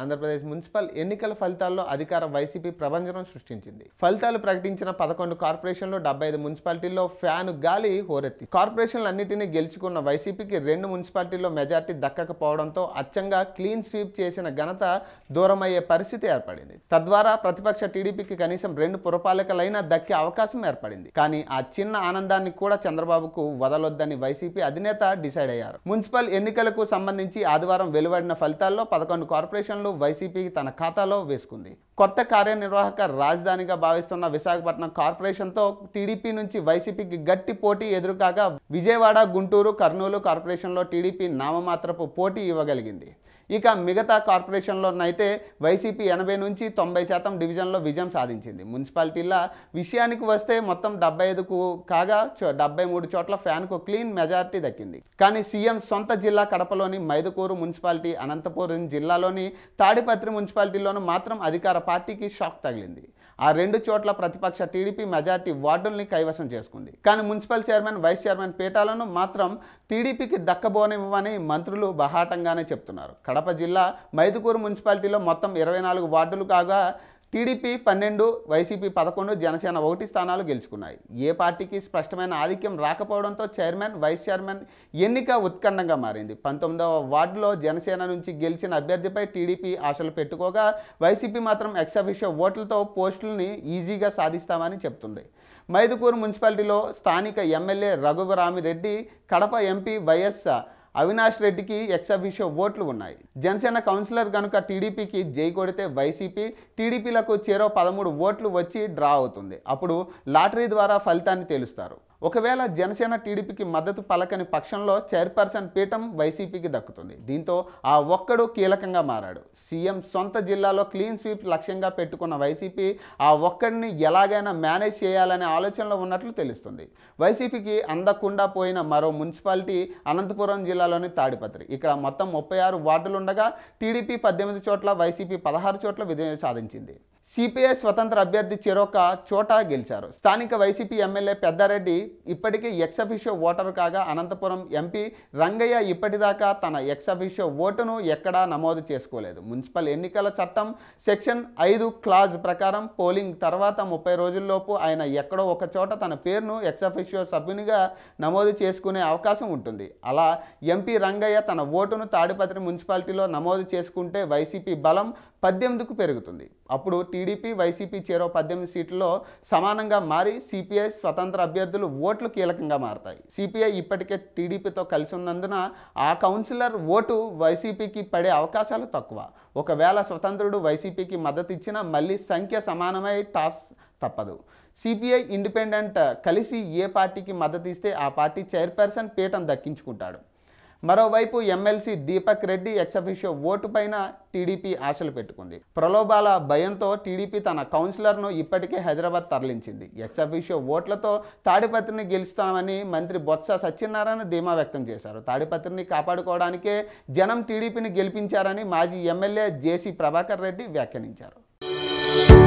Andhra Pradesh municipal ఎన్నికల ఫలితాల్లో అధికార వైసీపీ ప్రభంజనం సృష్టించింది ఫలితాలు ప్రకటించిన పదకొండు కార్పొరేషన్లు డెబ్బై ఐదు మున్సిపాలిటీల్లో ఫ్యాన్ గాలి హోరెత్తి కార్పొరేషన్లన్నింటినీ గెలుచుకున్న వైసీపీకి రెండు మున్సిపాలిటీల్లో మెజార్టీ దక్కకపోవడంతో అచ్చంగా క్లీన్ స్వీప్ చేసిన ఘనత దూరమయ్యే పరిస్థితి ఏర్పడింది తద్వారా ప్రతిపక్ష టీడీపీకి కనీసం రెండు పురపాలికలైనా దక్కే అవకాశం ఏర్పడింది కానీ ఆ చిన్న ఆనందాన్ని కూడా చంద్రబాబుకు వదలొద్దని వైసీపీ అధినేత డిసైడ్ అయ్యారు మున్సిపల్ ఎన్నికలకు సంబంధించి ఆదివారం వెలువడిన ఫలితాల్లో పదకొండు కార్పొరేషన్లు వైసీపీ తన ఖాతాలో వేసుకుంది కొత్త కార్యనిర్వాహక రాజధానిగా భావిస్తున్న విశాఖపట్నం కార్పొరేషన్తో టీడీపీ నుంచి వైసీపీకి గట్టి పోటీ ఎదురుకాగా విజయవాడ గుంటూరు కర్నూలు కార్పొరేషన్లో టీడీపీ నామమాత్రపు పోటీ ఇవ్వగలిగింది ఇక మిగతా కార్పొరేషన్లోనైతే వైసీపీ ఎనభై నుంచి తొంభై శాతం డివిజన్లో విజయం సాధించింది మున్సిపాలిటీల విషయానికి వస్తే మొత్తం డెబ్బై ఐదుకు కాగా చో- డెబ్బై మూడు చోట్ల ఫ్యాన్కు క్లీన్ మెజార్టీ దక్కింది కానీ సీఎం సొంత జిల్లా కడపలోని మైదుకూరు మున్సిపాలిటీ అనంతపురం జిల్లాలోని తాడిపత్రి మున్సిపాలిటీలోనూ మాత్రం అధికార పార్టీకి షాక్ తగిలింది ఆ రెండు చోట్ల ప్రతిపక్ష టీడీపీ మెజార్టీ వార్డుల్ని కైవసం చేసుకుంది కానీ మున్సిపల్ చైర్మన్ వైస్ చైర్మన్ పీఠాలను మాత్రం టీడీపీకి దక్కబోనివ్వని మంత్రులు బహాటంగానే చెప్తున్నారు కడప జిల్లా మైదుకూరు మున్సిపాలిటీలో మొత్తం ఇరవై నాలుగు వార్డులు కాగా టీడీపీ పన్నెండు వైసీపీ పదకొండు జనసేన ఒకటి స్థానాలు గెలుచుకున్నాయి ఏ పార్టీకి స్పష్టమైన ఆధిక్యం రాకపోవడంతో చైర్మన్ వైస్ చైర్మన్ ఎన్నిక ఉత్కంఠంగా మారింది పంతొమ్మిదవ వార్డులో జనసేన నుంచి గెలిచిన అభ్యర్థిపై టీడీపీ ఆశలు పెట్టుకోగా వైసీపీ మాత్రం ఎక్సఫిషియో ఓట్లతో పోస్టుల్ని ఈజీగా సాధిస్తామని చెప్తుంది మైదుకూరు మున్సిపాలిటీలో స్థానిక ఎమ్మెల్యే రఘువరామిరెడ్డి కడప ఎంపీ వైఎస్ అవినాష్ రెడ్డికి ఎక్సఫిషియో ఓట్లు ఉన్నాయి జనసేన కౌన్సిలర్ కనుక టీడీపీకి జై కొడితే వైసీపీ టీడీపీలకు చేరో పదమూడు ఓట్లు వచ్చి డ్రా అవుతుంది అప్పుడు లాటరీ ద్వారా ఫలితాన్ని తేలుస్తారు ఒకవేళ జనసేన టీడీపీకి మద్దతు పలకని పక్షంలో చైర్పర్సన్ పీఠం వైసీపీకి దక్కుతుంది దీంతో ఆ ఒక్కడు కీలకంగా మారాడు సీఎం సొంత జిల్లాలో క్లీన్ స్వీప్ లక్ష్యంగా పెట్టుకున్న వైసీపీ ఆ ఒక్కడిని ఎలాగైనా మేనేజ్ చేయాలనే ఆలోచనలో ఉన్నట్లు తెలుస్తుంది వైసీపీకి అందకుండా పోయిన మరో మున్సిపాలిటీ అనంతపురం జిల్లాలోని తాడిపత్రి ఇక్కడ మొత్తం ముప్పై ఆరు వార్డులు ఉండగా టీడీపీ పద్దెనిమిది చోట్ల వైసీపీ పదహారు చోట్ల విజయం సాధించింది సిపిఐ స్వతంత్ర అభ్యర్థి చెరొక చోట గెలిచారు స్థానిక వైసీపీ ఎమ్మెల్యే పెద్దారెడ్డి ఇప్పటికే ఎక్సఫిషియో ఓటరు కాగా అనంతపురం ఎంపీ రంగయ్య ఇప్పటిదాకా తన ఎక్సఫిషియో ఓటును ఎక్కడా నమోదు చేసుకోలేదు మున్సిపల్ ఎన్నికల చట్టం సెక్షన్ ఐదు క్లాజ్ ప్రకారం పోలింగ్ తర్వాత ముప్పై రోజుల్లోపు ఆయన ఎక్కడో ఒక చోట తన పేరును ఎక్సఫిషియో సభ్యునిగా నమోదు చేసుకునే అవకాశం ఉంటుంది అలా ఎంపీ రంగయ్య తన ఓటును తాడిపత్రి మున్సిపాలిటీలో నమోదు చేసుకుంటే వైసీపీ బలం పద్దెనిమిదికు పెరుగుతుంది అప్పుడు టీడీపీ వైసీపీ చేరో పద్దెనిమిది సీట్లలో సమానంగా మారి సిపిఐ స్వతంత్ర అభ్యర్థులు ఓట్లు కీలకంగా మారతాయి సిపిఐ ఇప్పటికే టీడీపీతో కలిసి ఉన్నందున ఆ కౌన్సిలర్ ఓటు వైసీపీకి పడే అవకాశాలు తక్కువ ఒకవేళ స్వతంత్రుడు వైసీపీకి మద్దతు ఇచ్చినా మళ్ళీ సంఖ్య సమానమై టాస్ తప్పదు సిపిఐ ఇండిపెండెంట్ కలిసి ఏ పార్టీకి మద్దతు ఇస్తే ఆ పార్టీ చైర్పర్సన్ పీఠం దక్కించుకుంటాడు మరోవైపు MLC Deepak Reddy ex officio vote పైన టీడీపీ ఆశలు పెట్టుకుంది ప్రలోభాల భయంతో టీడీపీ తన కౌన్సిలర్ను ఇప్పటికే హైదరాబాద్ తరలించింది ఎక్సఫిషియో ఓట్లతో తాడిపత్రిని గెలుస్తామని మంత్రి బొత్స సత్యనారాయణ ధీమా వ్యక్తం చేశారు తాడిపత్రిని కాపాడుకోవడానికే జనం టీడీపీని గెలిపించారని మాజీ ఎమ్మెల్యే జేసీ ప్రభాకర్ రెడ్డి వ్యాఖ్యానించారు